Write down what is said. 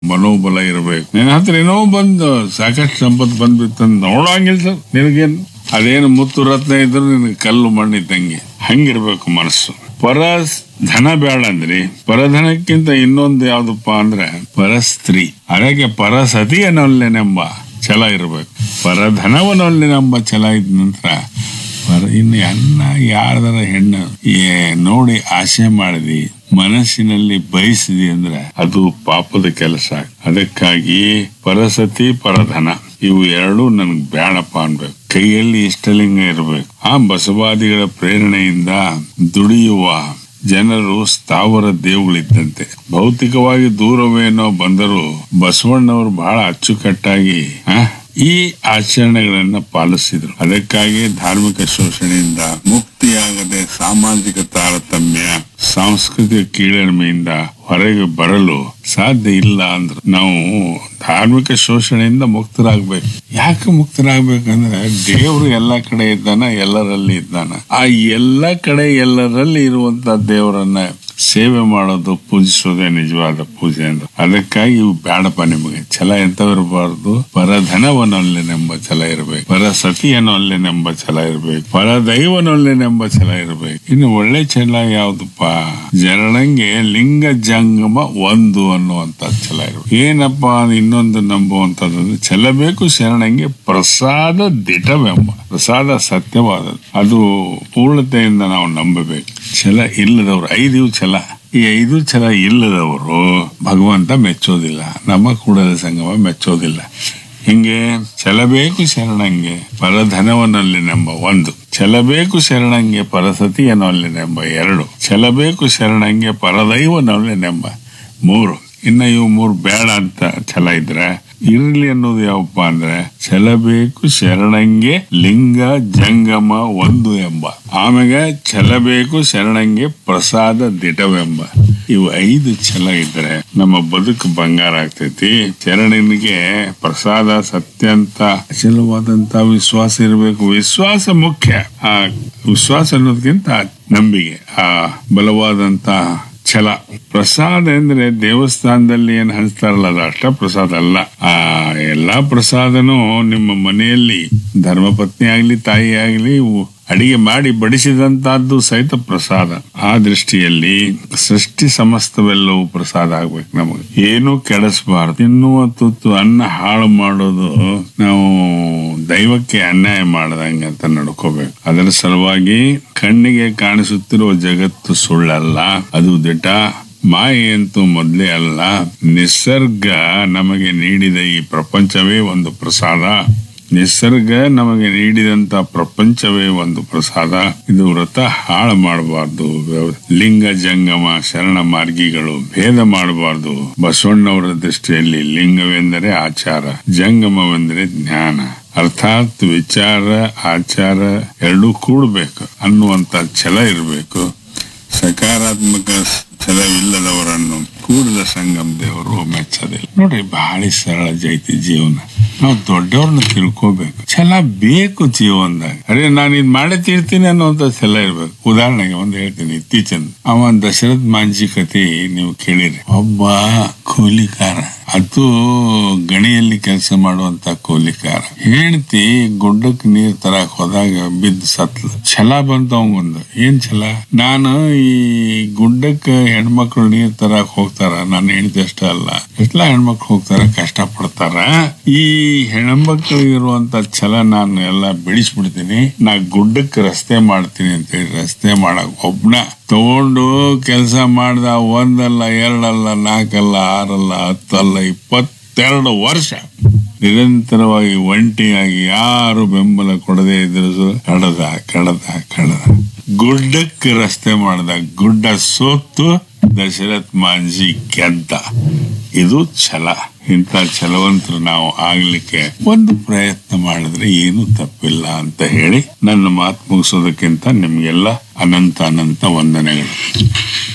ಮನೋಬಲ ಇರಬೇಕು ನಿನ್ನ ಹತ್ರ ಏನೋ ಬಂದು ಸಾಕಷ್ಟು ಸಂಪತ್ತು ಬಂದ್ಬಿತ್ತಂದ್ ನೋಡಂಗಿಲ್ಲ ಸರ್ ನಿನಗೇನು ಅದೇನು ಮುತ್ತು ರತ್ನ ಇದ್ರು ನಿನಗೆ ಕಲ್ಲು ಮಣ್ಣಿದ್ದಂಗೆ ಹಂಗಿರ್ಬೇಕು ಮನಸ್ಸು ಪರ ಧನ ಬೇಡ ಅಂದ್ರಿ ಪರಧನಕ್ಕಿಂತ ಇನ್ನೊಂದು ಯಾವ್ದಪ್ಪ ಅಂದ್ರೆ ಪರಸ್ತ್ರೀ ಅದಕ್ಕೆ ಪರಸತಿಯನ್ನೊಲ್ಲೆನೆಂಬ ಛಲ ಇರಬೇಕು ಪರಧನವನ್ನೊಲ್ಲೆನೆಂಬ ಛಲ ಇದ್ದ ನಂತರ ಪರ ಇನ್ನು ಅನ್ನ ಯಾರ್ದಾರ ಹೆಣ್ಣು ಏ ನೋಡಿ ಆಸೆ ಮಾಡಿದಿ ಮನಸ್ಸಿನಲ್ಲಿ ಬಯಸಿದಿ ಅಂದ್ರೆ ಅದು ಪಾಪದ ಕೆಲಸ ಅದಕ್ಕಾಗಿ ಪರಸತಿ ಪರಧನ ಇವು ಎರಡೂ ನನ್ಗೆ ಬೇಡಪ್ಪ ಅನ್ಬೇಕು ಕೈಯಲ್ಲಿ ಇಷ್ಟಲಿಂಗ ಇರಬೇಕು ಆ ಬಸವಾದಿಗಳ ಪ್ರೇರಣೆಯಿಂದ ದುಡಿಯುವ ಜನರು ಸ್ಥಾವರ ದೇವುಗಳಿದ್ದಂತೆ ಭೌತಿಕವಾಗಿ ದೂರವೇನೋ ಬಂದರೂ ಬಸವಣ್ಣವರು ಬಹಳ ಅಚ್ಚುಕಟ್ಟಾಗಿ ಆ, ಈ ಆಚರಣೆಗಳನ್ನ ಪಾಲಿಸಿದ್ರು ಅದಕ್ಕಾಗಿ ಧಾರ್ಮಿಕ ಶೋಷಣೆಯಿಂದ ಮುಕ್ತಿಯಾಗದೆ ಸಾಮಾಜಿಕ ತಾರತಮ್ಯ ಸಾಂಸ್ಕೃತಿಕ ಕೀಳರಿಮೆಯಿಂದ ಹೊರಗೆ ಬರಲು ಸಾಧ್ಯ ಇಲ್ಲ ಅಂದ್ರು ನಾವು ಧಾರ್ಮಿಕ ಶೋಷಣೆಯಿಂದ ಮುಕ್ತರಾಗ್ಬೇಕು ಯಾಕೆ ಮುಕ್ತರಾಗ್ಬೇಕಂದ್ರೆ ದೇವರು ಎಲ್ಲ ಕಡೆ ಇದ್ದಾನ ಎಲ್ಲರಲ್ಲಿ ಇದ್ದಾನ ಆ ಎಲ್ಲ ಕಡೆ ಎಲ್ಲರಲ್ಲಿ ಇರುವಂತ ದೇವರನ್ನ ಸೇವೆ ಮಾಡೋದು ಪೂಜಿಸೋದೇ ನಿಜವಾದ ಪೂಜೆ ಅಂತ ಅದಕ್ಕಾಗಿ ಇವು ಬೇಡಪ್ಪ ನಿಮಗೆ ಛಲ ಎಂತವಿರಬಾರ್ದು ಪರಧನವನೊಲ್ಲೆನೆಂಬ ಛಲ ಇರಬೇಕು ಪರ ಸತಿಯನೊಲ್ಲೆನೆಂಬ ಛಲ ಇರಬೇಕು ಪರ ದೈವನೊಲ್ಲೆನೆಂಬ ಛಲ ಇರಬೇಕು ಇನ್ನು ಒಳ್ಳೆ ಛಲ ಯಾವ್ದಪ್ಪ ಜರಳಂಗೆ ಲಿಂಗ ಜಂಗಮ ಒಂದು ಅನ್ನುವಂತ ಛಲ ಇರಬೇಕು ಏನಪ್ಪ ಇನ್ನೊಂದು ನಂಬುವಂತದ್ದು ಛಲ ಬೇಕು ಶರಣಂಗೆ ಪ್ರಸಾದ ದಿಟವೆಂಬ ಪ್ರಸಾದ ಸತ್ಯವಾದದ್ದು ಅದು ಪೂರ್ಣತೆಯಿಂದ ನಾವು ನಂಬಬೇಕು ಛಲ ಇಲ್ಲದವ್ರು ಐದು ಛಲ ಈ ಐದು ಛಲ ಇಲ್ಲದವರು ಭಗವಂತ ಮೆಚ್ಚೋದಿಲ್ಲ ನಮ್ಮ ಕೂಡಲ ಸಂಗಮ ಮೆಚ್ಚೋದಿಲ್ಲ ಹಿಂಗೆ ಛಲಬೇಕು ಶರಣಂಗೆ ಪರಧನವನಲ್ಲಿ ನೆಂಬ ಒಂದು ಛಲಬೇಕು ಶರಣಂಗೆ ಪರಸತಿಯನಲ್ಲಿ ನೆಂಬ ಎರಡು ಛಲಬೇಕು ಶರಣಂಗೆ ಪರದೈವನಲ್ಲಿ ನೆಂಬ ಮೂರು ಇನ್ನ ಇವು ಮೂರು ಬೇಡ ಅಂತ ಛಲ ಇದ್ರೆ ಇರ್ಲಿ ಅನ್ನೋದು ಯಾವಪ್ಪ ಅಂದ್ರೆ ಛಲಬೇಕು ಶರಣಂಗೆ ಲಿಂಗ ಜಂಗಮ ಒಂದು ಎಂಬ ಆಮೇಲೆ ಛಲಬೇಕು ಶರಣಂಗೆ ಪ್ರಸಾದ ದಿಟವೆಂಬ ಇವು ಐದು ಛಲ ಇದ್ರೆ ನಮ್ಮ ಬದುಕು ಬಂಗಾರ ಆಗ್ತೈತಿ ಶರಣನಿಗೆ ಪ್ರಸಾದ ಸತ್ಯ ಅಂತ ಅಚಲವಾದಂತ ವಿಶ್ವಾಸ ಇರಬೇಕು ವಿಶ್ವಾಸ ಮುಖ್ಯ ಆ ವಿಶ್ವಾಸ ಅನ್ನೋದಕ್ಕಿಂತ ನಂಬಿಕೆ ಆ ಬಲವಾದಂತ ಛಲ ಪ್ರಸಾದ ಅಂದ್ರೆ ದೇವಸ್ಥಾನದಲ್ಲಿ ಏನ್ ಹಂಚ್ತಾರಲ್ಲ ಅದು ಅಷ್ಟ ಪ್ರಸಾದ ಅಲ್ಲ ಆ ಎಲ್ಲಾ ಪ್ರಸಾದನೂ ನಿಮ್ಮ ಮನೆಯಲ್ಲಿ ಧರ್ಮಪತ್ನಿ ಆಗ್ಲಿ ತಾಯಿ ಆಗ್ಲಿ ಇವು ಅಡಿಗೆ ಮಾಡಿ ಬಡಿಸಿದಂತಹದ್ದು ಸಹಿತ ಪ್ರಸಾದ ಆ ದೃಷ್ಟಿಯಲ್ಲಿ ಸೃಷ್ಟಿ ಸಮಸ್ತವೆಲ್ಲವೂ ಪ್ರಸಾದ ಆಗ್ಬೇಕು ನಮಗೆ ಏನು ಕೆಡಿಸಬಾರದು ತಿನ್ನುವ ತುತ್ತು ಅನ್ನ ಹಾಳು ಮಾಡೋದು ನಾವು ದೈವಕ್ಕೆ ಅನ್ಯಾಯ ಮಾಡದಂಗೆ ಅಂತ ನಡ್ಕೋಬೇಕು ಅದರ ಸಲುವಾಗಿ ಕಣ್ಣಿಗೆ ಕಾಣಿಸುತ್ತಿರುವ ಜಗತ್ತು ಸುಳ್ಳಲ್ಲ ಅದು ದಿಟ ಮಾಯೆ ಅಂತೂ ಮೊದಲೇ ಅಲ್ಲ ನಿಸರ್ಗ ನಮಗೆ ನೀಡಿದ ಈ ಪ್ರಪಂಚವೇ ಒಂದು ಪ್ರಸಾದ ನಿಸರ್ಗ ನಮಗೆ ನೀಡಿದಂತ ಪ್ರಪಂಚವೇ ಒಂದು ಪ್ರಸಾದ ಇದು ವ್ರತ ಹಾಳು ಮಾಡಬಾರ್ದು ಲಿಂಗ ಜಂಗಮ ಶರಣ ಮಾರ್ಗಿಗಳು ಭೇದ ಮಾಡಬಾರ್ದು ಬಸವಣ್ಣವರ ದೃಷ್ಟಿಯಲ್ಲಿ ಲಿಂಗವೆಂದರೆ ಆಚಾರ ಜಂಗಮವೆಂದರೆ ಜ್ಞಾನ ಅರ್ಥಾತ್ ವಿಚಾರ ಆಚಾರ ಎರಡೂ ಕೂಡಬೇಕು ಅನ್ನುವಂತ ಛಲ ಇರಬೇಕು ಸಕಾರಾತ್ಮಕ ಛಲ ಇಲ್ಲದವರನ್ನು ಕೂಡಲ ಸಂಗಮ ದೇವರು ಮೆಚ್ಚೋದಿಲ್ಲ ನೋಡ್ರಿ ಬಹಳ ಸರಳ ಜೈತಿ ಜೀವನ ನಾವು ದೊಡ್ಡವ್ರನ್ನ ತಿಳ್ಕೋಬೇಕು ಛಲ ಬೇಕು ಜೀವನದಾಗ ಅರೆ ನಾನು ಇದ್ ಮಾಡೇ ತೀರ್ತೀನಿ ಅನ್ನೋಂತ ಛಲ ಇರ್ಬೇಕು ಉದಾಹರಣೆಗೆ ಒಂದು ಹೇಳ್ತೀನಿ ಇತ್ತೀಚಿನ ಅವ ದಶರಥ್ ಮಾಂಜಿ ಕತೆ ನೀವು ಕೇಳಿರಿ ಒಬ್ಬ ಕೂಲಿಕಾರ ಅದು ಗಣಿಯಲ್ಲಿ ಕೆಲಸ ಮಾಡುವಂತ ಕೂಲಿಕಾರ ಹೆಂಡತಿ ಗುಡ್ಡಕ್ ನೀರ್ ತರಕ್ ಹೋದಾಗ ಬಿದ್ದು ಸತ್ಲ ಛಲ ಬಂತ ಅವಂಗೊಂದು ಏನ್ ಛಲ ನಾನು ಈ ಗುಡ್ಡಕ್ಕ ಹೆಣ್ಮಕ್ಳು ನೀರ್ ತರಕ್ ಹೋಗ್ತಾರ ನನ್ನ ಹೆಂಡತಿ ಅಷ್ಟೇ ಅಲ್ಲ ಎಷ್ಟೆಲ್ಲ ಹೆಣ್ಮಕ್ಳು ಹೋಗ್ತಾರ ಕಷ್ಟ ಪಡ್ತಾರ ಈ ಹೆಣ್ಮಕ್ಳಿಗೆ ಇರುವಂತ ಛಲ ನಾನು ಎಲ್ಲ ಬಿಡಿಸ್ಬಿಡ್ತೀನಿ ನಾ ಗುಡ್ಡಕ್ಕೆ ರಸ್ತೆ ಮಾಡ್ತೀನಿ ಅಂತ ಹೇಳಿ ರಸ್ತೆ ಮಾಡಕ್ ಒಬ್ನ ತಗೊಂಡು ಕೆಲಸ ಮಾಡ್ದ ಒಂದಲ್ಲ ಎರಡಲ್ಲ ನಾಲ್ಕಲ್ಲ ಆರಲ್ಲ ಹತ್ತಲ್ಲ ಇಪ್ಪತ್ತೆರಡು ವರ್ಷ ನಿರಂತರವಾಗಿ ಒಂಟಿಯಾಗಿ ಯಾರು ಬೆಂಬಲ ಕೊಡದೆ ಇದ್ರು ಕಡದ ಕಡದ ಕಡದ ಗುಡ್ಡಕ್ಕೆ ರಸ್ತೆ ಮಾಡ್ದ ಗುಡ್ಡ ಸೋತು ದಶರಥ್ ಮಾಂಜಿ ಗೆದ್ದ ಇದು ಛಲ ಇಂಥ ಛಲವಂತರು ನಾವು ಆಗ್ಲಿಕ್ಕೆ ಒಂದು ಪ್ರಯತ್ನ ಮಾಡಿದ್ರೆ ಏನು ತಪ್ಪಿಲ್ಲ ಅಂತ ಹೇಳಿ ನನ್ನ ಮಾತು ಮುಗಿಸೋದಕ್ಕಿಂತ ನಿಮ್ಗೆಲ್ಲ ಅನಂತ ಅನಂತ ವಂದನೆಗಳು